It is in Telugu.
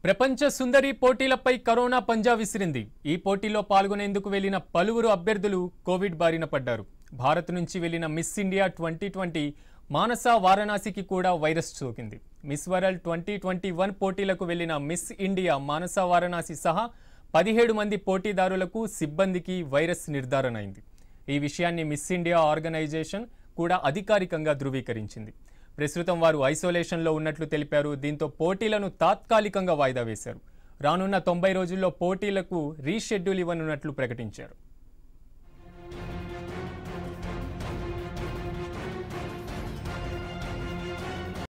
ప్రపంచ సుందరి పోటీలపై కరోనా పంజా విసిరింది ఈ పోటీలో పాల్గొనేందుకు వెళ్లిన పలువురు అభ్యర్థులు కోవిడ్ బారిన పడ్డారు భారత్ నుంచి వెళ్లిన miss India twenty twenty Manasa వారణాసికి కూడా వైరస్ సోకింది miss world twenty twenty one పోటీలకు వెళ్లిన మిస్ ఇండియా మానస వారణాసి సహా పదిహేడు మంది పోటీదారులకు సిబ్బందికి వైరస్ నిర్ధారణ అయింది ఈ విషయాన్ని మిస్ ఇండియా ఆర్గనైజేషన్ కూడా అధికారికంగా ధృవీకరించింది ప్రస్తుతం వారు ఐసోలేషన్లో ఉన్నట్లు తెలిపారు దీంతో పోటీలను తాత్కాలికంగా వాయిదా వేశారు రానున్న తొంభై రోజుల్లో పోటీలకు రీషెడ్యూల్ ఇవ్వనున్నట్లు ప్రకటించారు